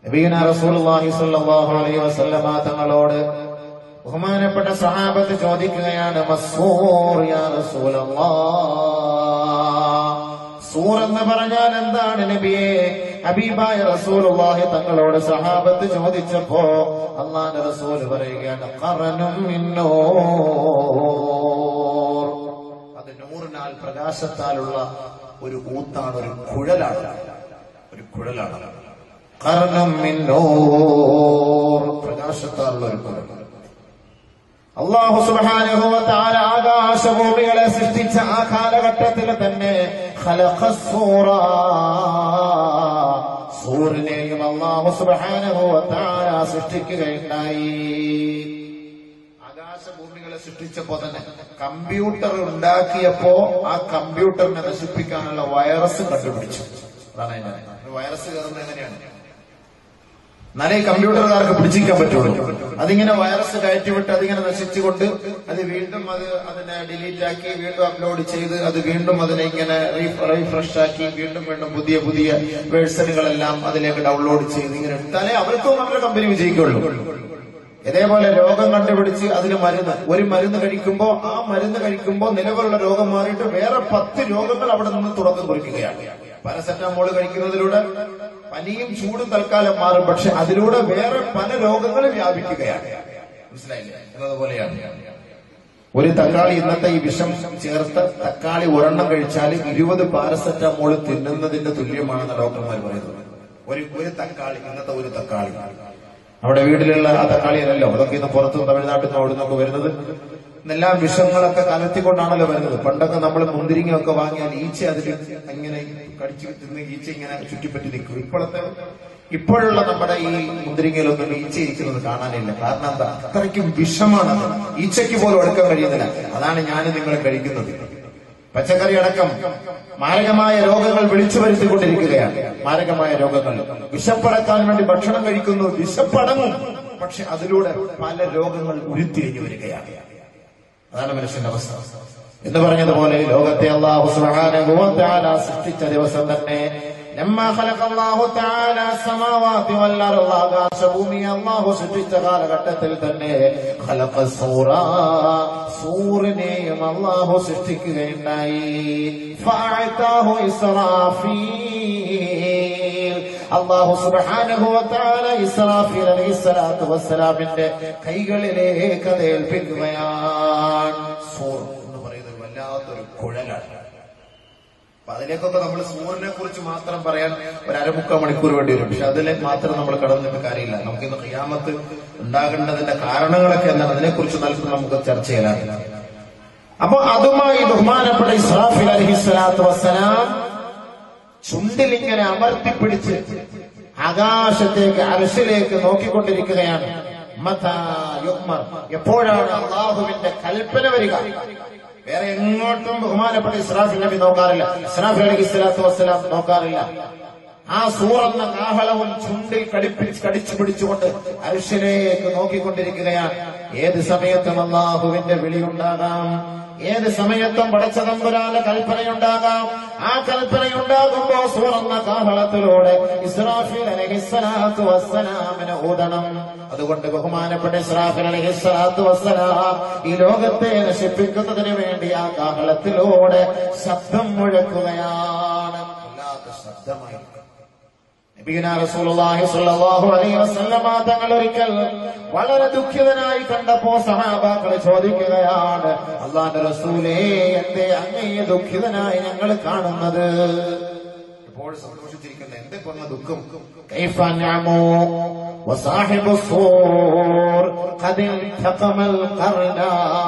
നബീന റസൂലുള്ളാഹി സ്വല്ലല്ലാഹു അലൈഹി വസല്ലമ തങ്ങളോട് ബഹുമാനപ്പെട്ട സഹാബത്ത് ചോദിക്കുകയാണ് മസ്സൂർ യാ റസൂലല്ലാഹ് സൂർ എന്ന് പറഞ്ഞാൽ എന്താണ് നബിയെ ഹബീബായ റസൂലുള്ളാഹി തങ്ങളോട് സഹാബത്ത് ചോദിച്ചപ്പോ അള്ളാന്റെ റസൂൽ പറയുകയാണ് ഖറനും മിൻ നൂർ അത് നൂറിനാൽ പ്രകാശത്താലുള്ള ഒരു ഊത്താണ് ഒരു കുഴലാണ് ഒരു കുഴലാണ് ഖറനും മിൻ നൂർ പ്രകാശത്താലുള്ള ഒരു കുഴൽ അള്ളാഹു സുബ്ഹാനഹു വ തആല ആകാശഭൂമികളെ സൃഷ്ടിച്ച ആ കാലഘട്ടത്തിൽ തന്നെ ഖലഖ സൂറ സൂറിനെയും അള്ളാഹു സുബ്ഹാനഹു വ തആല സൃഷ്ടിക്കുകയുണ്ടായി ആകാശഭൂമികളെ സൃഷ്ടിച്ചപ്പോ തന്നെ കമ്പ്യൂട്ടർ ഉണ്ടാക്കിയപ്പോ ആ കമ്പ്യൂട്ടറിനെ നശിപ്പിക്കാനുള്ള വൈറസ് കണ്ടുപിടിച്ചു അതാണ് അതിന്റെ വൈറസ് കയറുന്നത് എങ്ങനെയാണ് എന്നാലേ ഈ കമ്പ്യൂട്ടറുകാർക്ക് പിടിച്ചിരിക്കാൻ പറ്റുള്ളൂ അതിങ്ങനെ വൈറസ് കയറ്റിവിട്ട് അതിങ്ങനെ നശിച്ചുകൊണ്ട് അത് വീണ്ടും അത് അതിനെ ഡിലീറ്റ് ആക്കി വീണ്ടും അപ്ലോഡ് ചെയ്ത് അത് വീണ്ടും അതിനെ ഇങ്ങനെ റീഫ്രഷ് ആക്കി വീണ്ടും വീണ്ടും പുതിയ പുതിയ വേഴ്സണുകളെല്ലാം അതിലേക്ക് ഡൗൺലോഡ് ചെയ്ത് ഇങ്ങനെ എടുത്താലേ അവർക്കും അവരുടെ കമ്പനി വിജയിക്കുള്ളൂ ഇതേപോലെ രോഗം കണ്ടുപിടിച്ച് അതിന് മരുന്ന് ഒരു മരുന്ന് കഴിക്കുമ്പോ ആ മരുന്ന് കഴിക്കുമ്പോ നിലവിലുള്ള രോഗം മാറിയിട്ട് വേറെ പത്ത് രോഗങ്ങൾ അവിടെ നിന്ന് തുടക്കം കുറിക്കുകയാണ് പാരസെറ്റമോൾ കഴിക്കുന്നതിലൂടെ പനിയും ചൂടും തൽക്കാലം മാറും പക്ഷെ അതിലൂടെ വേറെ പല രോഗങ്ങളും വ്യാപിക്കുകയാണ് മനസ്സിലായില്ലേ എന്നതുപോലെയാണ് ഒരു തക്കാളി ഇന്നത്തെ ഈ വിഷം ചേർത്ത് തക്കാളി ഒരെണ്ണം കഴിച്ചാൽ ഇരുപത് പാരസെറ്റമോൾ തിന്നുന്നതിന്റെ തുല്യമാണെന്ന് ഡോക്ടർമാർ പറയുന്നത് ഒരു ഒരു തക്കാളി ഇന്നത്തെ ഒരു തക്കാളി നമ്മുടെ വീട്ടിലുള്ള ആ തക്കാളിയല്ലല്ലോ അതൊക്കെ ഇന്ന് പുറത്തും തമിഴ്നാട്ടിൽ നിന്ന് അവിടെ നിന്നൊക്കെ വരുന്നത് എല്ലാം വിഷങ്ങളൊക്കെ കലർത്തിക്കൊണ്ടാണല്ലോ വരുന്നത് പണ്ടൊക്കെ നമ്മൾ മുന്തിരിങ്ങയൊക്കെ വാങ്ങിയാൽ ഈച്ച അതിൽ ഇങ്ങനെ കടിച്ചു തിന്ന് ഈച്ച ഇങ്ങനെ ചുറ്റിപ്പറ്റി നിൽക്കും ഇപ്പോഴത്തെ ഇപ്പോഴുള്ള നമ്മുടെ ഈ മുന്തിരിങ്ങയിലൊന്നും ഈച്ച ഇരിക്കുന്നത് കാണാനില്ല കാരണം എന്താ അത്രയ്ക്കും വിഷമാണത് ഈച്ചയ്ക്ക് പോലും എടുക്കാൻ കഴിയുന്നില്ല അതാണ് ഞാൻ നിങ്ങൾ കഴിക്കുന്നത് പച്ചക്കറി അടക്കം മാരകമായ രോഗങ്ങൾ വിളിച്ചു വരുത്തിക്കൊണ്ടിരിക്കുകയാണ് മാരകമായ രോഗങ്ങൾ വിശപ്പടക്കാൻ വേണ്ടി ഭക്ഷണം കഴിക്കുന്നു വിശപ്പടങ്ങും പക്ഷെ അതിലൂടെ പല രോഗങ്ങൾ ഉരുത്തിരിഞ്ഞു വരികയാണ് അതാണ് മനുഷ്യന്റെ അവസ്ഥ എന്ന് പറഞ്ഞതുപോലെ ലോകത്തെ അള്ളാഹു സുബ്ഹാനഹു വ തആല സൃഷ്ടിച്ച ദിവസം തന്നെ لما خلق الله تعالى السماوات والارض ആകാശഭൂമി അള്ളാഹു സൃഷ്ടിച്ച കാലഘട്ടത്തിൽ തന്നെ خلق الصور സൂറിനെയും അള്ളാഹു സൃഷ്ടിക്കുകയുണ്ടായി فأعطاه إسرافيل അള്ളാഹു സുബ്ഹാനഹു വ തആല ഇസ്രാഫീൽ അലൈഹിസ്സലാത്തു വസ്സലാമിന്റെ കൈകളിലേക്ക് അത് ഏൽപ്പിക്കുകയാണ് സൂർ എന്ന് പറയുന്നത് വല്ലാത്തൊരു കുഴലാണ് അപ്പൊ അതിലേക്കൊക്കെ നമ്മൾ സൂറിനെ കുറിച്ച് മാത്രം പറയാൻ ഒരു അരമുക്കാൽ മണിക്കൂർ വേണ്ടി വരും പക്ഷെ അതിലേക്ക് മാത്രം നമ്മൾ കടന്നിട്ട് കാര്യമില്ല നമുക്ക് ഇന്ന് ഖിയാമത്ത് ഉണ്ടാകേണ്ടതിന്റെ കാരണങ്ങളൊക്കെ എന്താണ് അതിനെക്കുറിച്ച് നൽകുന്ന നമുക്ക് ചർച്ച ചെയ്യാനാണ് അപ്പൊ അതുമായി ബഹുമാനപ്പെട്ട ഇസ്രാഫിൽ അലഹിസ്വലാത്തു വസ്സലാം ചുണ്ടിലിങ്ങനെ അമർത്തിപ്പിടിച്ച് ആകാശത്തേക്ക് അരശിലേക്ക് നോക്കിക്കൊണ്ടിരിക്കുകയാണ് മതാ യുഗ്മർ. എപ്പോഴാണ് അള്ളാഹുവിന്റെ കൽപ്പന വരിക വേറെ എങ്ങോട്ടും ബഹുമാനപ്പെട്ട ഇസ്രാഫിൽ നബി നോക്കാറില്ല ഇസ്രാഫിൽ അലഹി സ്വലാത്തു വസ്സലാം നോക്കാറില്ല ആ സൂറന്ന കാഹളവും ചുണ്ടിൽ കടിപ്പിച്ച് കടിച്ചു പിടിച്ചുകൊണ്ട് അരിശിലേക്ക് നോക്കിക്കൊണ്ടിരിക്കുകയാണ് ഏത് സമയത്തും അള്ളാഹുവിന്റെ വിളിയുണ്ടാകാം ഏത് സമയത്തും പടച്ചതമ്പുരാന്റെ കൽപ്പനയുണ്ടാകാം ആ കൽപ്പനയുണ്ടാകുമ്പോ സുവർണ്ണ കാഹളത്തിലൂടെ ഇസ്രാഫിൽ അലഹിസ്സലാത്തു വസ്സലാമിന് ഊതണം അതുകൊണ്ട് ബഹുമാനപ്പെട്ട ഇസ്രാഫിൽ അലഹിസ്സലാത്തു വസ്സലാം ഈ ലോകത്തെ നശിപ്പിക്കുന്നതിന് വേണ്ടി ആ കാഹളത്തിലൂടെ ശബ്ദം മുഴക്കുകയാണ് വല്ലാത്ത ശബ്ദമായിരിക്കും നബീന റസൂലുള്ളാഹി സ്വല്ലല്ലാഹു അലൈഹി വസല്ലമ തങ്ങൾ ഒരിക്കൽ വളരെ ദുഃഖിതനായി കണ്ടപ്പോ സഹാബാക്കൾ ചോദിക്കുകയാണ് അള്ളാന്റെ റസൂലേ എന്തേ അങ്ങയെ ദുഃഖിതനായി ഞങ്ങൾ കാണുന്നത് ഇപ്പോൾ സന്തോഷിച്ചിരിക്കുന്ന എന്തേ പറഞ്ഞ ദുഃഖം കൈഫ നഅമു وصاحب الصور قد التقم القرنا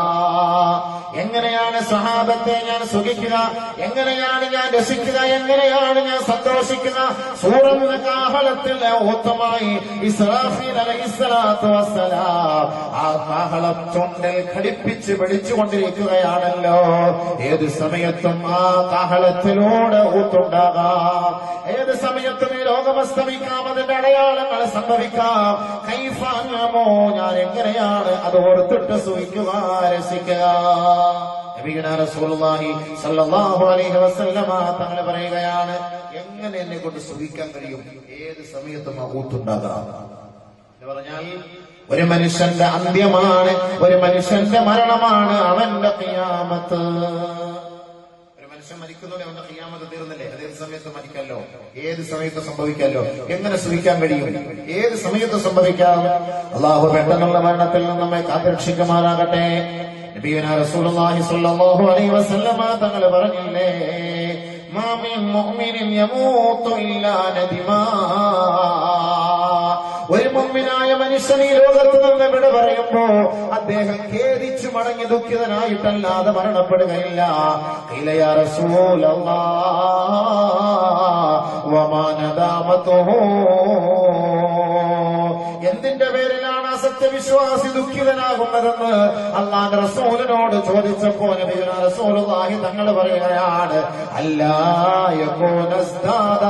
എങ്ങനെയാണ് സഹാബത്തെ ഞാൻ സുഖിക്കുക എങ്ങനെയാണ് ഞാൻ രസിക്കുക എങ്ങനെയാണ് ഞാൻ സന്തോഷിക്കുക സൂറന്ന കാഹളത്തിലെ ഊത്തമായി ഇസ്രാഫീൽ അലൈഹിസ്സലാത്തു വസ്സലാം ആ കാഹളം ചുണ്ടിൽ ഘടിപ്പിച്ച് പിടിച്ചുകൊണ്ടിരിക്കുകയാണല്ലോ ഏത് സമയത്തും ആ കാഹളത്തിലൂടെ ഊത്തുണ്ടാകാം ഏത് സമയത്തും ഈ ലോകമസ്തമിക്കാം അതിന്റെ അടയാളങ്ങൾ സംഭവിക്കാം കൈഫാങ്ങാമോ ഞാൻ എങ്ങനെയാണ് അത് ഓർത്തിട്ട് സൂഹിക്കുക രസിക്കുക നബിയുനാ റസൂലുള്ളാഹി സ്വല്ലല്ലാഹു അലൈഹി വസല്ലമ തങ്ങൾ പറയുകയാണ് എങ്ങനെ എന്നെ കൊണ്ട് സുഖിക്കാൻ കഴിയും ഏത് സമയത്തും മഹൂത്തുണ്ടാകാം എന്ന് പറഞ്ഞാൽ ഒരു മനുഷ്യന്റെ അന്ത്യമാണ് ഒരു മനുഷ്യന്റെ മരണമാണ് അവന്റെ ഖിയാമത്ത് ഒരു മനുഷ്യൻ മരിക്കുന്നതോടെ അവന്റെ ഖിയാമത്ത് തീർന്നില്ലേ അത് ഏത് സമയത്ത് മരിക്കല്ലോ ഏത് സമയത്ത് സംഭവിക്കാലോ എങ്ങനെ സുഖിക്കാൻ കഴിയും ഏത് സമയത്ത് സംഭവിക്കാം അള്ളാഹു പെട്ടെന്നുള്ള മരണത്തിൽ നിന്ന് നമ്മെ കാത്തിരക്ഷിക്കുമാറാകട്ടെ നബിയുനാ റസൂലുള്ളാഹി സ്വല്ലല്ലാഹു അലൈഹി വസല്ലമ തങ്ങൾ പറഞ്ഞില്ലേ മാ മിൻ മുഅ്മിനിൻ യമൂതു ഇല്ലാ നദിമാ ഒരു മുമ്പിനായ മനുഷ്യൻ ഈ ലോകത്ത് നിന്ന് വിട പറയുമ്പോ അദ്ദേഹം ഖേദിച്ചു മടങ്ങി ദുഃഖിതനായിട്ടല്ലാതെ മരണപ്പെടുകയില്ല ഇലയാ റസൂലല്ലാ വമാനദാമത്തുഹു എന്തിന്റെ പേരിലാണ് ആ സത്യവിശ്വാസി ദുഃഖിതനാകുന്നതെന്ന് അള്ളാന്റെ റസൂലിനോട് ചോദിച്ചപ്പോ നബിയുന റസൂലുള്ളാഹി തങ്ങൾ പറയുകയാണ് അല്ലാ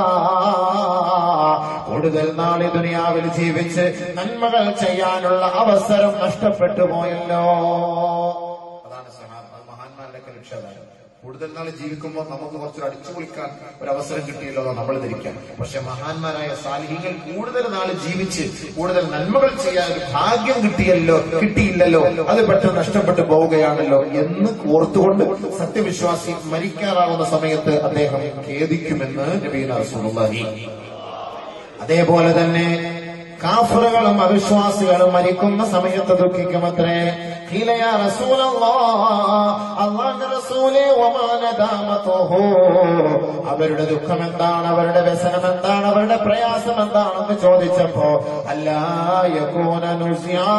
കൂടുതൽ നാൾ ഈ ദുനിയാവിൽ ജീവിച്ച് നന്മകൾ ചെയ്യാനുള്ള അവസരം നഷ്ടപ്പെട്ടു പോയല്ലോ അതാണ് സഹാ- അത് മഹാന്മാരുടെ ഒക്കെ ലക്ഷ്യം അതാണ്. കൂടുതൽ നാൾ ജീവിക്കുമ്പോൾ നമുക്ക് കുറച്ചൊരു അടിച്ചു പൊളിക്കാൻ ഒരു അവസരം കിട്ടിയല്ലോ എന്ന് നമ്മൾ ധരിക്കാം പക്ഷെ മഹാന്മാരായ സാലിഹികൾ കൂടുതൽ നാൾ ജീവിച്ച് കൂടുതൽ നന്മകൾ ചെയ്യാൻ ഒരു ഭാഗ്യം കിട്ടിയല്ലോ കിട്ടിയില്ലല്ലോ അത് പെട്ടെന്ന് നഷ്ടപ്പെട്ടു പോവുകയാണല്ലോ എന്ന് ഓർത്തുകൊണ്ട് സത്യവിശ്വാസി മരിക്കാറാവുന്ന സമയത്ത് അദ്ദേഹം ഖേദിക്കുമെന്ന് നബീന റസൂലുള്ളാഹി അതേപോലെ തന്നെ കാഫറുകളും അവിശ്വാസികളും മരിക്കുന്ന സമയത്ത് ദുഃഖിക്കുമത്രേ ഖീലയ റസൂലല്ലാ അല്ലാഹുവിന്റെ റസൂലേ വമാ നദാമതുഹു അവരുടെ ദുഃഖം എന്താണ് അവരുടെ വ്യസനം എന്താണ് അവരുടെ പ്രയാസം എന്താണെന്ന് ചോദിച്ചപ്പോ അല്ലാ യകൂന നുസിയാ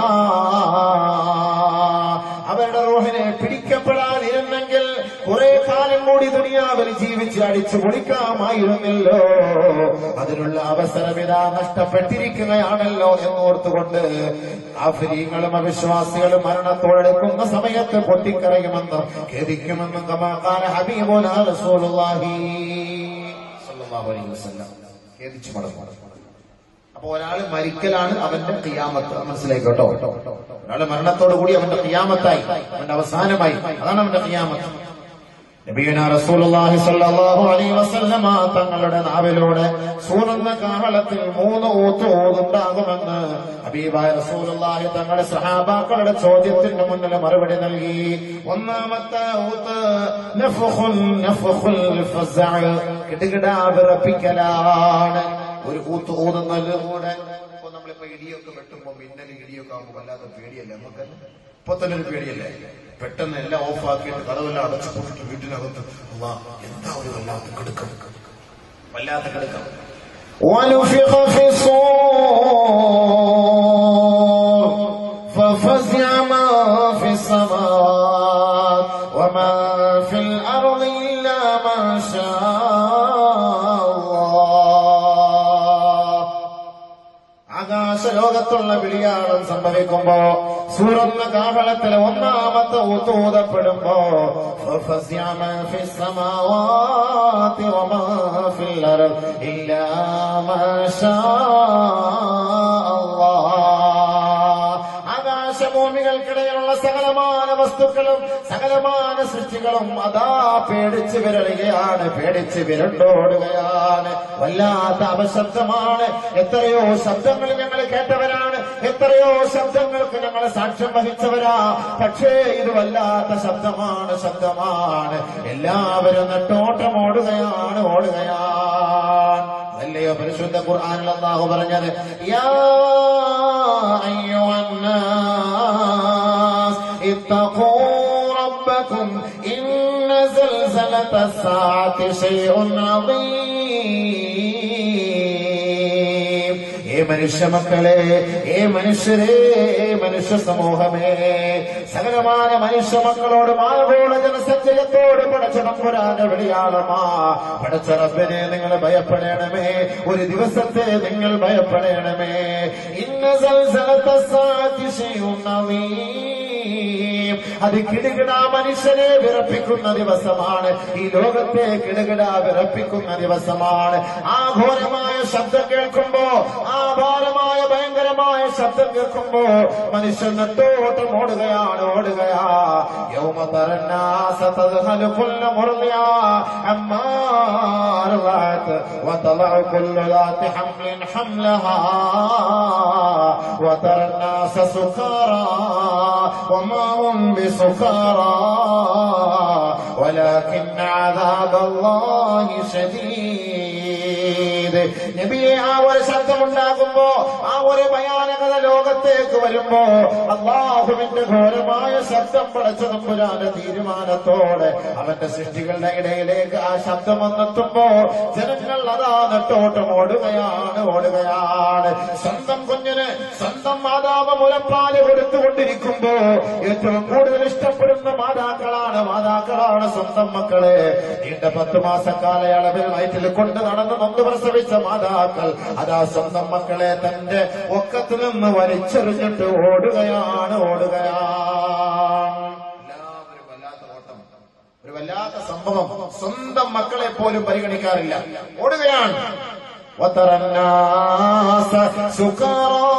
അവരുടെ റൂഹിനെ പിടിക്കപ്പെടാതിരുന്നെങ്കിൽ കുറെ കാലം കൂടി ദുനിയാവിൽ ജീവിച്ച് അടിച്ചു പൊളിക്കാമായിരുന്നല്ലോ അതിനുള്ള അവസരം ഇതാ നഷ്ടപ്പെട്ടിരിക്കുകയാണല്ലോ എന്നോർത്തുകൊണ്ട് ആഫരീങ്ങളും അവിശ്വാസികളും മരണത്തോടെടുക്കുന്ന സമയത്ത് പൊട്ടിക്കറയുമെന്നും ഖേദിക്കുമെന്നും കമാകാല ഹബീബുന റസൂലുള്ളാഹി സ്വല്ലല്ലാഹു അലൈഹി വസല്ലം ഖേദിച്ചു മടങ്ങും അപ്പൊ ഒരാൾ മരിക്കലാണ് അവന്റെ ഖിയാമത്ത് മനസ്സിലായിക്കോട്ടോ ഒരാൾ മരണത്തോടു കൂടി അവന്റെ ഖിയാമത്തായി അവന്റെ അവസാനമായി അതാണ് അവന്റെ ഖിയാമത്ത് നബിയുന റസൂലുള്ളാഹി സ്വല്ലല്ലാഹു അലൈഹി വസല്ലമ തങ്ങളുടെ നാവിലൂടെ സൂറുന്ന കാഹളത്തിൽ മൂന്ന് ഊത്ത് ഊതുണ്ടാകുമെന്ന് ഹബീബായ റസൂലുള്ളാഹി തങ്ങളുടെ സഹാബാക്കളുടെ ചോദ്യത്തിന് മുന്നിൽ മറുപടി നൽകി ഒന്നാമത്തെ ഊത്ത് നഫ്ഖുൻ നഫ്ഖുൽ ഫസഅ കിടുകിടാ വിറപ്പിക്കലാണ് ഒരു ഊത്ത് ഊതുന്നതിലൂടെ ഇപ്പൊ നമ്മളിപ്പോ ഇടിയൊക്കെ വെട്ടുമ്പോ മിന്നൽ ഇടിയൊക്കെ ആകുമ്പോ വല്ലാത്ത പേടിയല്ലേ നമുക്ക് ഇപ്പൊ തന്നെ ഒരു പേടിയല്ലേ പെട്ടെന്ന് എല്ലാം ഓഫാക്കിയിട്ട് കടവെല്ലാം അടച്ചു പോയിട്ട് വീട്ടിനകത്ത് അള്ളാ, എന്താ ഒരു വല്ലാത്ത കിടുക്കം വല്ലാത്ത കിടുക്കം ونفخ في الصور ففزع ما في السماوات وما في الأرض إلا ما شاء الله ആകാശലോകത്തുള്ള വിളിയാളം സംഭവിക്കുമ്പോ സൂറന്ന കാഹളത്തിലെ ഒന്നാമത്തെ ഊത്തൂതപ്പെടുമ്പോ ففزع ما في السماوات وما في الأرض إلا ما شاء الله ആകാശഭൂമികൾക്കിടയിലുള്ള സകലമാന വസ്തുക്കളും സകലമാന സൃഷ്ടികളും അതാ പേടിച്ച് വിരളുകയാണ് പേടിച്ച് വിരണ്ടോടുകയാണ് വല്ലാത്ത അപശബ്ദമാണ് എത്രയോ ശബ്ദങ്ങൾ ഞങ്ങൾ കേട്ടവരാണ് എത്രയോ ശബ്ദങ്ങൾക്ക് ഞങ്ങൾ സാക്ഷ്യം വഹിച്ചവരാ പക്ഷേ ഇത് വല്ലാത്ത ശബ്ദമാണ് ശബ്ദമാണ് എല്ലാവരും നെട്ടോട്ടം ഓടുകയാണ് ഓടുകയാണ് അല്ലയോ പരിശുദ്ധ ഖുർആനിൽ അല്ലാഹു പറഞ്ഞത് യാ അയ്യുഹന്നാസ് ഇത്തഖൂ റബ്ബക്കും ഇന്ന സൽസലത الساعة شيء عظيم ഏ മനുഷ്യ മക്കളെ ഏ മനുഷ്യരെ ഏ മനുഷ്യ സമൂഹമേ സകലമായ മനുഷ്യ മക്കളോട് മാനവോള ജനസഞ്ചയത്തോട് പടച്ചടമ്പുരാന്റെ വെളിയാളമാ പടച്ചറബിനെ നിങ്ങൾ ഭയപ്പെടണമേ ഒരു ദിവസത്തെ നിങ്ങൾ ഭയപ്പെടണമേ ഇന്ന സൽസലത്ത സാത്തി ശൈഉൻ അളീം. അത് കിടുകിട മനുഷ്യനെ വിറപ്പിക്കുന്ന ദിവസമാണ് ഈ ലോകത്തെ കിടുകിട വിറപ്പിക്കുന്ന ദിവസമാണ് ആ ഘോരമായ ശബ്ദം കേൾക്കുമ്പോ ആ ഭാരമായ ഭയങ്കര ഭയങ്കരമായ ശബ്ദം കേൾക്കുമ്പോ മനുഷ്യൻ നെട്ടോട്ടം ഓടുകയാണ് ഓടുകയാ യൗമ തറന്നാസ തദ്ഹലു കുല്ല മുർദിയ അമ്മാ അർളഅത് വതളഉ കുല്ലു ذات حمل حملها وترى الناس سكارى وما هم بسكارى ولكن عذاب الله شديد നബിയെ ആ ഒരു ശബ്ദമുണ്ടാകുമ്പോ ആ ഒരു ഭയാനകത ലോകത്തേക്ക് വരുമ്പോ അള്ളാഹുവിന്റെ ഘോരമായ ശബ്ദം പടച്ച നമ്പുരാന്റെ തീരുമാനത്തോടെ അവന്റെ സൃഷ്ടികളുടെ ഇടയിലേക്ക് ആ ശബ്ദം വന്നെത്തുമ്പോ ജനങ്ങൾ അതാ നെട്ടോട്ടം ഓടുകയാണ് ഓടുകയാണ് സ്വന്തം കുഞ്ഞിന് സ്വന്തം മാതാവ് മുലപ്പാല് കൊടുത്തുകൊണ്ടിരിക്കുമ്പോ ഏറ്റവും കൂടുതൽ ഇഷ്ടപ്പെടുന്ന മാതാക്കളാണ് മാതാക്കളാണ് സ്വന്തം മക്കളെ നീണ്ട പത്ത് മാസ കാലയളവിൽ വയറ്റിൽ കൊണ്ട് നടന്ന് നൊന്ന് പ്രസവിച്ച മാതാക്കൾ അതാ സ്വന്തം മക്കളെ തന്റെ ഒക്കത്ത് നിന്ന് വലിച്ചെറിഞ്ഞിട്ട് ഓടുകയാണ് ഓടുകയാണ് എല്ലാവരും വല്ലാത്ത ഓട്ടം ഒരു വല്ലാത്ത സംഭവം സ്വന്തം മക്കളെ പോലും പരിഗണിക്കാറില്ല ഓടുകയാണ് وترى الناس سكارى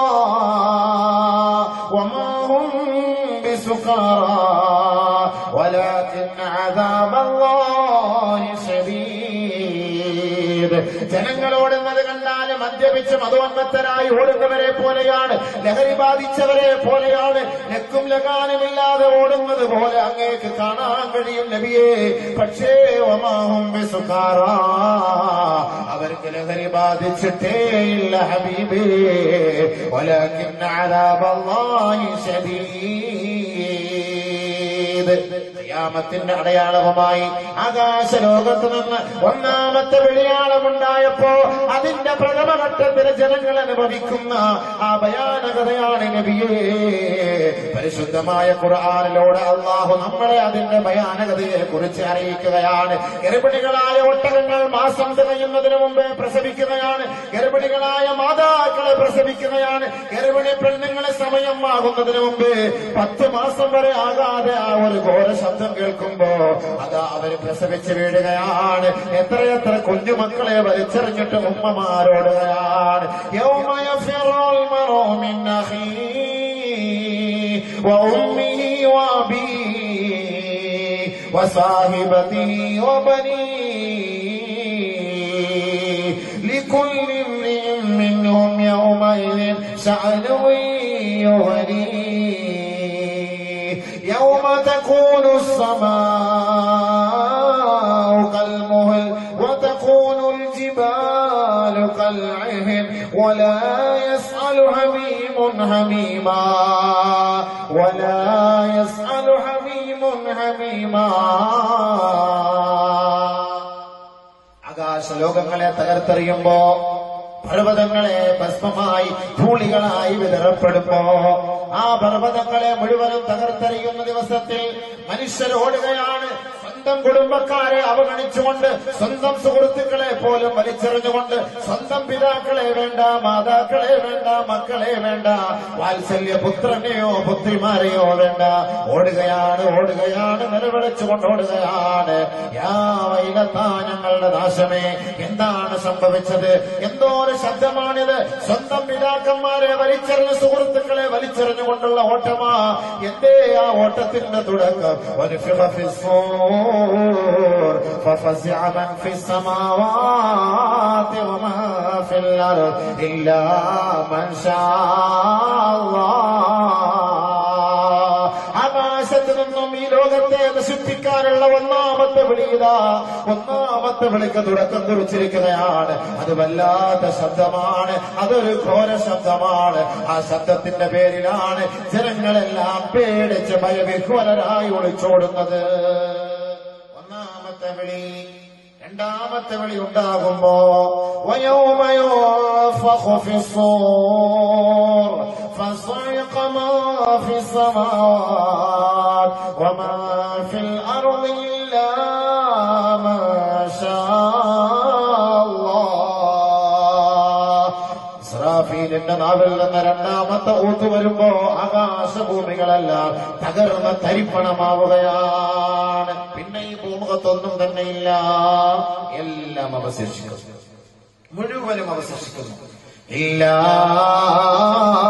وما هم بسكارى ولكن عذاب الله شديد ജനങ്ങളോടുന്നത് കണ്ടാൽ മദ്യപിച്ച് മധുവന്നത്തരായി ഓടുന്നവരെ പോലെയാണ് ലഹരി ബാധിച്ചവരെ പോലെയാണ് നെക്കും ലഗാനുമില്ലാതെ ഓടുന്നത് പോലെ അങ്ങേക്ക് കാണാൻ കഴിയും നബിയെ പക്ഷേ ഒമാഹും ബിസുഖാറ അവർക്ക് ലഹരി ബാധിച്ചിട്ടേ ഇല്ല ഹബീബേ ولكن عذاب الله شديد ഖിയാമത്തിന്റെ അടയാളവുമായി ആകാശ ലോകത്ത് നിന്ന് ഒന്നാമത്തെ വെളിയാളമുണ്ടായപ്പോ അതിന്റെ പ്രഥമഘട്ടത്തിലെ ജനങ്ങൾ അനുഭവിക്കുന്ന ആ ഭയാനകതയാണ് നബിയേ പരിശുദ്ധമായ ഖുർആാനിലൂടെ അള്ളാഹു നമ്മളെ അതിന്റെ ഭയാനകതയെ കുറിച്ച് അറിയിക്കുകയാണ് ഗർഭിണികളായ ഒട്ടകങ്ങൾ മാസം തികയുന്നതിന് മുമ്പേ പ്രസവിക്കുകയാണ് ഗർഭിണികളായ മാതാക്കളെ പ്രസവിക്കുകയാണ് ഗർഭിണി പെണ്ണുങ്ങളെ സമയം ആകുന്നതിന് മുമ്പ് പത്ത് മാസം വരെ ആകാതെ ആ ഒരു ഘോര ശബ്ദം കേൾക്കുമ്പോ അതാ അവര് പ്രസവിച്ച് വീഴുകയാണ് എത്രയെത്ര കുഞ്ഞുമക്കളെ വലിച്ചെറിഞ്ഞിട്ട് ഉമ്മമാരോടുകയാണ് യൗമ യഫിറുൽ മറു മിൻ അഖീഹി وأمه وأبيه وصاحبته وبنيه لكل امرئ منهم يومئذ شأن يغنيه يوم تكون السماء كالمهل وتكون الجبال كالعهن ولا يسأل حميم حميما ولا يسأل حميم حميما ആകാശ ലോകങ്ങളെ തകർത്തെറിയുമ്പോ പർവ്വതങ്ങളെ ഭസ്മമായി ധൂളികളായി വിതറപ്പെടുമ്പോ ആ പർവ്വതങ്ങളെ മുഴുവനും തകർത്തെറിയുന്ന ദിവസത്തിൽ മനുഷ്യരോടുകയാണ് സ്വന്തം കുടുംബക്കാരെ അവഗണിച്ചുകൊണ്ട് സ്വന്തം സുഹൃത്തുക്കളെ പോലും വലിച്ചെറിഞ്ഞുകൊണ്ട് സ്വന്തം പിതാക്കളെ വേണ്ട മാതാക്കളെ വേണ്ട മക്കളെ വേണ്ട വാത്സല്യ പുത്രനെയോ പുത്രിമാരെയോ വേണ്ട ഓടുകയാണ് ഓടുകയാണ് നിലവിളിച്ചുകൊണ്ട് ഓടുകയാണ് യാവൈലത്താ ഞങ്ങളുടെ നാശമേ എന്താണ് സംഭവിച്ചത് എന്തോ ഒരു ശബ്ദമാണിത് സ്വന്തം പിതാക്കന്മാരെ വലിച്ചെറിഞ്ഞ സുഹൃത്തുക്കളെ വലിച്ചെറിഞ്ഞുകൊണ്ടുള്ള ഓട്ടമാ എന്തേ ആ ഓട്ടത്തിന്റെ തുടക്കം ونفخ في الصور ففزع من في السماوات ومن في الأرض إلا من شاء الله ആകാശത്ത് നിന്നും ഈ ലോകത്തെ നശിപ്പിക്കാനുള്ള ഒന്നാമത്തെ വിളിയിതാ ഒന്നാമത്തെ വിളിക്ക് തുടക്കം കുറിച്ചിരിക്കുകയാണ് അത് വല്ലാത്ത ശബ്ദമാണ് അതൊരു ഘോര ശബ്ദമാണ് ആ ശബ്ദത്തിന്റെ പേരിലാണ് ജനങ്ങളെല്ലാം പേടിച്ച് ഭയവിഹ്വലരായി ഒളിച്ചോടുന്നത് ഒന്നാമത്തെ വിളി രണ്ടാമത്തെ വിളി ഉണ്ടാകുമ്പോ ويوم ينفخ في الصور فصعق ما في السماوات وما في الأرض إلا ما شاء الله ഇസ്രാഫീലിന്റെ നാവിൽ നിന്ന് രണ്ടാമത്തെ ഊത്ത് വരുമ്പോ ആകാശഭൂമികളെല്ലാം തകർന്ന് തരിപ്പണമാവുകയാണ് പിന്നെ ഈ ഭൂമുഖത്തൊന്നും തന്നെയില്ല എല്ലാം അവശേഷിക്കുന്നു മുഴുവനും അവശേഷിക്കുന്നു ഇല്ല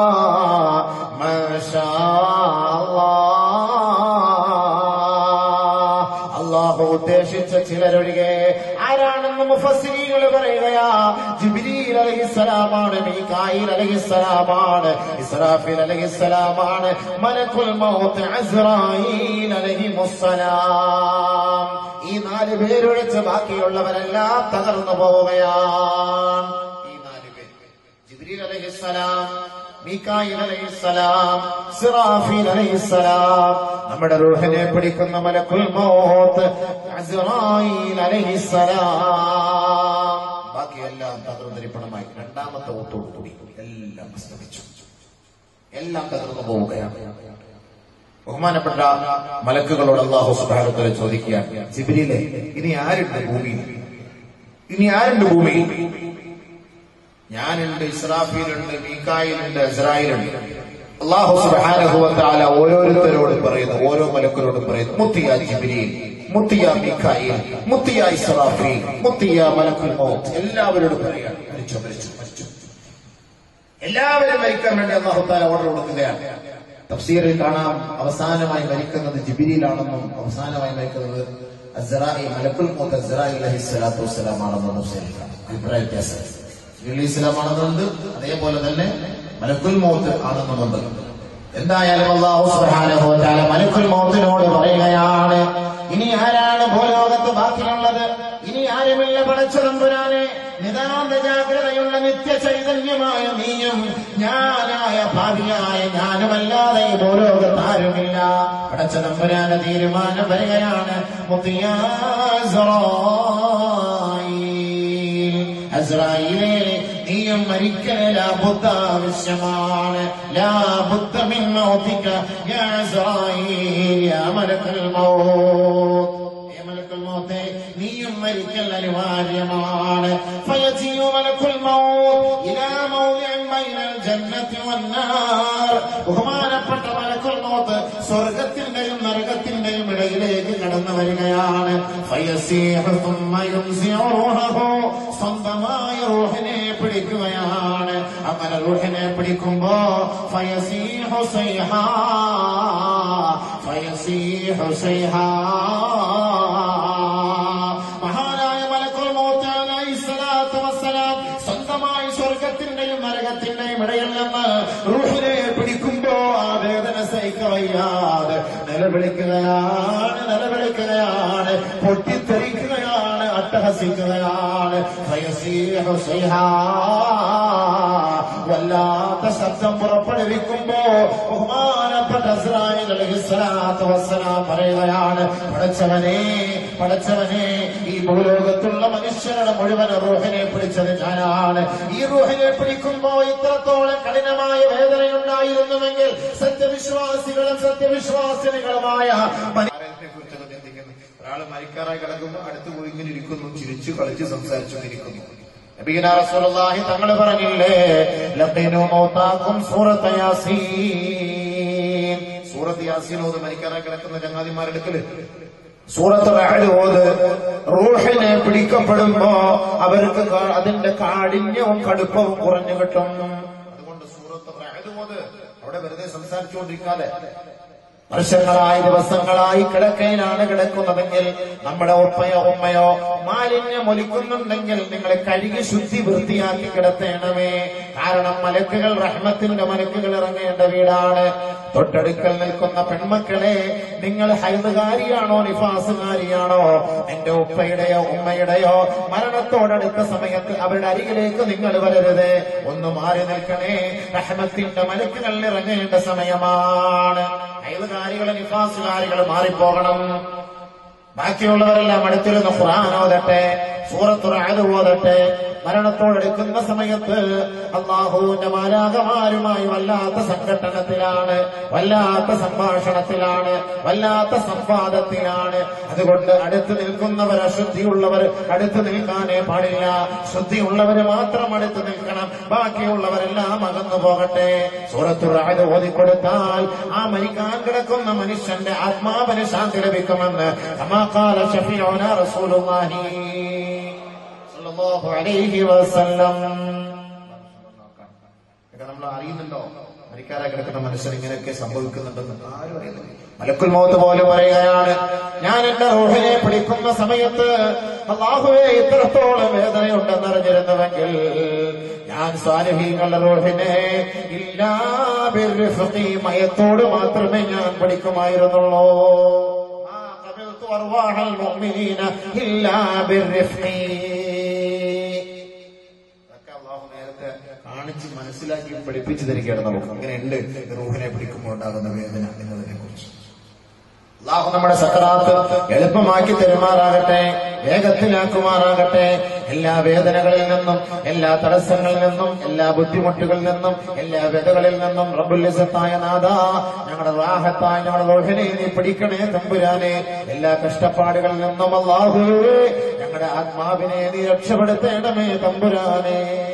ഉദ്ദേശിച്ച ചിലരൊഴികെ ആരാണെന്ന് മുഫസ്സിരീകൾ പറയുകയാ ജിബ്രീൽ അലഹിസ്സലാമാണ് മീകായിൽ അലഹിസ്സലാമാണ് ഇസ്രാഫിൽ അലഹിസ്സലാമാണ് മലക്കുൽ മൗത്ത് അസ്രായീൽ അലഹിമുസ്സലാം ഈ നാല് പേരൊഴിച്ച് ബാക്കിയുള്ളവരെല്ലാം തകർന്നു പോവുകയാണ് ഈ നാല് പേര് ജിബ്രീൽ അലഹിസ്സലാം മീക്കായിൽ അലൈഹിസ്സലാം സിറാഫീൽ അലൈഹിസ്സലാം നമ്മുടെ റൂഹിനെ പിടിക്കുന്ന മലക്കുൽ മൗത്ത് അസ്റായീൽ അലൈഹിസ്സലാം ബാക്കിയെല്ലാം തകർന്നരിപ്പണമായി രണ്ടാമത്തെ ഓത്തോടുകൂടി എല്ലാം അസ്തമിച്ചു എല്ലാം തകർന്നു പോവുകയാണ് ബഹുമാനപ്പെട്ട മലക്കുകളോട് അള്ളാഹു സുബാനത്തോടെ ചോദിക്കുകയാണ് ജിബിരിയിലെ ഇനി ആരുണ്ട് ഭൂമിയിൽ ഇനി ആരുണ്ട് ഭൂമിയിൽ ഞാനുണ്ട് ഇസ്രാഫീലുണ്ട് മീക്കായിലുണ്ട് ഇസ്രായേലുണ്ട് അള്ളാഹു സുബാനഹുവത്താല ഓരോരുത്തരോടും പറയുന്നു ഓരോ മലക്കരോടും പറയുന്നു മുത്തിയ ജിബിരിയിൽ മുത്തിയ മീക്കായിൽ മുത്തിയ ഇസ്രാഫീൽ മുത്തിയ മലക്കുൽ മൗത്ത് എല്ലാവരോടും പറയാണ് മരിച്ചു മരിച്ചു മരിച്ചു എല്ലാവരും മരിക്കാൻ വേണ്ടി അള്ളാഹുത്താല ഓർഡർ കൊടുക്കുകയാണ് തഫ്സീറിൽ കാണാം അവസാനമായി മരിക്കുന്നത് ജിബിരിയിലാണെന്നും അവസാനമായി മരിക്കുന്നത് അസ്റായി മലക്കുൽ മൗത്ത് അസ്റായി അലഹി സ്വലാത്തു വസ്സലാമാണെന്നും തഫ്സീറിൽ കാണാം അഭിപ്രായ വ്യത്യാസം ജിബ്രീൽ ഇസ്ലാമാണെന്നുണ്ട് അതേപോലെ തന്നെ മലക്കുൽ മൗത്ത് ആണെന്നുമുണ്ട് എന്തായാലും അള്ളാഹു സുബ്ഹാനഹു വ തആല മലക്കുൽ മൗത്തിനോട് പറയുകയാണ് ഇനി ആരാണ് ഭൂലോകത്ത് ബാക്കിയുള്ളത് ഇനി ആരുമില്ല പടച്ചതമ്പുരാനെ നിതാന്ത ജാഗ്രതയുള്ള നിത്യ ചൈതന്യമായ നീയും ഞാനായ ഭാവിയായ ഞാനുമല്ലാതെ ഈ ഭൂലോകത്ത് ആരുമില്ല പടച്ചതമ്പുരാന തീരുമാനം വരികയാണ് മുത്തിയാസ്രായീൽ അസ്രായിലേ നീയും മരിക്കൽ ലാബുദ്ധ ആവശ്യമാണ് ലാബുദ്ധ മിൻ മൗതിക യാ അസ്രായീൽ യാ മലക്കൽ മൗത്ത് യാ മലക്കൽ മൗത്തേ നീയും മരിക്കൽ അനിവാര്യമാണ് ഫയജിയു മലക്കുൽ മൗത്ത് ഇലാ മൗദിഇൻ ബൈനൽ ജന്നത്തി വന്നാർ ബഹുമാനപ്പെട്ട മലക്കുൽ മൗത്ത് സ്വർഗത്തിന്റെയും നരകത്തിന്റെയും ഇടയിലേക്ക് കടന്നു വരികയാണ് ഫയസീഹു ثم ينزع روحه സ്വന്തമായ റൂഹിനെ പിടിക്കുകയാണ് അങ്ങനെ റൂഹിനെ പിടിക്കുമ്പോ ഫയസീഹു സൈഹ ഫയസീഹു സൈഹ മഹാനായ മലക്കുൽ മൗത്ത് അലൈഹിസ്സലാത്തു വസ്സലാം സ്വന്തമായി സ്വർഗത്തിന്റെയും നരകത്തിന്റെയും ഇടയിൽ നിന്ന് റൂഹിനെ പിടിക്കുമ്പോ ആ വേദന സഹിക്കവയ്യാതെ നിലവിളിക്കുകയാണ് നിലവിളിക്കുകയാണ് പൊട്ടിത്തെറിക്കുകയാണ് അട്ടഹസിക്കുകയാണ് ഫയസീഹു സൈഹാ. വല്ലാത്ത ശബ്ദം പുറപ്പെടുവിക്കുമ്പോ ബഹുമാനപ്പെട്ട ഇസ്രായേൽ അലൈഹിസ്സലാത്തു വസ്സലാം പറയുകയാണ് പടച്ചവനെ പടച്ചവനെ ഈ ഭൂലോകത്തുള്ള മനുഷ്യരുടെ മുഴുവൻ റൂഹിനെ പിടിച്ചത് ഞാനാണ് ഈ റൂഹിനെ പിടിക്കുമ്പോ ഇത്രത്തോളം കഠിനമായ വേദനയുണ്ടായിരുന്നുവെങ്കിൽ സത്യവിശ്വാസികളും സത്യവിശ്വാസിനികളുമായ കുറിച്ചൊക്കെ ചിന്തിക്കുന്നു ഒരാൾ മരിക്കാറായി കിടക്കുമ്പോൾ അടുത്ത് പോയി ഇങ്ങനെ ഇരിക്കുന്നു ചിരിച്ചു കളിച്ച് സംസാരിച്ചുകൊണ്ടിരിക്കുന്നു നബീന റസൂലുള്ളാഹി തങ്ങൾ പറഞ്ഞില്ലേ ലഖീനു മൗതാക്കും സൂറത്ത് യാസീൻ സൂറത്ത് യാസീൻ ഓത് മരിക്കാറായി കിടക്കുന്ന ചങ്ങാതിമാരെടുക്കല് സൂറത്ത് റഅദ് ഓത് റൂഹിനെ പിടിക്കപ്പെടുമ്പോ അവർക്ക് കാ- അതിന്റെ കാഠിന്യവും കടുപ്പവും കുറഞ്ഞു കിട്ടും അതുകൊണ്ട് സൂറത്ത് റഅദ് ഓത് അവിടെ വെറുതെ സംസാരിച്ചുകൊണ്ടിരിക്കാതെ വർഷങ്ങളായി ദിവസങ്ങളായി കിടക്കയിലാണ് കിടക്കുന്നതെങ്കിൽ നമ്മുടെ ഉപ്പയോ ഉമ്മയോ മാലിന്യം ഒലിക്കുന്നുണ്ടെങ്കിൽ നിങ്ങൾ കഴുകി ശുദ്ധി വൃത്തിയാക്കി കിടത്തേണമേ കാരണം മലക്കുകൾ റഹ്മത്തിന്റെ മലക്കുകൾ ഇറങ്ങേണ്ട വീടാണ് തൊട്ടടുക്കൽ നിൽക്കുന്ന പെൺമക്കളെ നിങ്ങൾ ഹൈദുകാരിയാണോ നിഫാസുകാരിയാണോ എന്റെ ഉപ്പയുടെയോ ഉമ്മയുടെയോ മരണത്തോടടുത്ത സമയത്ത് അവരുടെ അരികിലേക്ക് നിങ്ങൾ വരരുത് ഒന്ന് മാറി നിൽക്കണേ റഹ്മത്തിന്റെ മലക്കുകൾ ഇറങ്ങേണ്ട സമയമാണ് ഹൈദുകാരികളും നിഫാസുകാരികൾ മാറിപ്പോകണം ബാക്കിയുള്ളവരെല്ലാം അടുത്തിരുന്ന് ഖുർആൻ ഓതട്ടെ സൂറത്തുറ അത് ഓതട്ടെ മരണത്തോടെടുക്കുന്ന സമയത്ത് അള്ളാഹുവിന്റെ മാരാകമാരുമായി വല്ലാത്ത സംഘട്ടനത്തിലാണ് വല്ലാത്ത സംഭാഷണത്തിലാണ് വല്ലാത്ത സംവാദത്തിലാണ് അതുകൊണ്ട് അടുത്ത് നിൽക്കുന്നവർ അശുദ്ധിയുള്ളവർ അടുത്ത് നിൽക്കാനേ പാടില്ല ശുദ്ധിയുള്ളവർ മാത്രം അടുത്ത് നിൽക്കണം ബാക്കിയുള്ളവരെല്ലാം അകന്നു പോകട്ടെ സൂറത്തുറായത് ഓതിക്കൊടുത്താൽ ആ മരിക്കാൻ കിടക്കുന്ന മനുഷ്യന്റെ ആത്മാവിന് ശാന്തി ലഭിക്കുമെന്ന് കമാകാല ഷഫിയോന റസൂലുള്ളാഹി സ്വല്ലല്ലാഹു അലൈഹി വസല്ലം ഇതൊക്കെ നമ്മൾ അറിയുന്നുണ്ടോ മരിക്കാതെ കിടക്കുന്ന മനുഷ്യൻ ഇങ്ങനെയൊക്കെ സംഭവിക്കുന്നുണ്ടെന്ന് ആരും അറിയുന്നില്ല മലക്കുൽ മൗത്ത് പോലെ പറയുകയാണ് ഞാൻ എന്റെ റൂഹിനെ പിടിക്കുന്ന സമയത്ത് അള്ളാഹുവെ ഇത്രത്തോളം വേദനയുണ്ടെന്നറിഞ്ഞിരുന്നുവെങ്കിൽ ഞാൻ സ്വാനുഭീങ്ങളുടെ റൂഹിനെ ഇല്ലാ ബിർറിഫ്ഖി മയത്തോട് മാത്രമേ ഞാൻ പിടിക്കുമായിരുന്നുള്ളൂ ما قبلت أرواح المؤمنين إلا بالرفق ഇതൊക്കെ അള്ളാഹു നേരത്തെ കാണിച്ച് മനസ്സിലാക്കി പഠിപ്പിച്ചു തരികയാണ് നമുക്ക് അങ്ങനെയുണ്ട് റൂഹിനെ പിടിക്കുമ്പോൾ ഉണ്ടാകുന്ന വേദന എന്നതിനെ കുറിച്ച് അള്ളാഹു നമ്മുടെ സക്കറാത്ത് എളുപ്പമാക്കി തെരുമാറാകട്ടെ വേഗത്തിലാക്കുമാറാകട്ടെ എല്ലാ വേദനകളിൽ നിന്നും എല്ലാ തടസ്സങ്ങളിൽ നിന്നും എല്ലാ ബുദ്ധിമുട്ടുകളിൽ നിന്നും എല്ലാ വ്യതകളിൽ നിന്നും റബ്ബുല്ലിസത്തായ നാഥ ഞങ്ങളുടെ റാഹത്തായ ഞങ്ങളുടെ റോഹിനെ നീ പിടിക്കണേ തമ്പുരാനെ എല്ലാ കഷ്ടപ്പാടുകളിൽ നിന്നും അള്ളാഹു ഞങ്ങളുടെ ആത്മാവിനെ നീ രക്ഷപ്പെടുത്തേണമേ തമ്പുരാനെ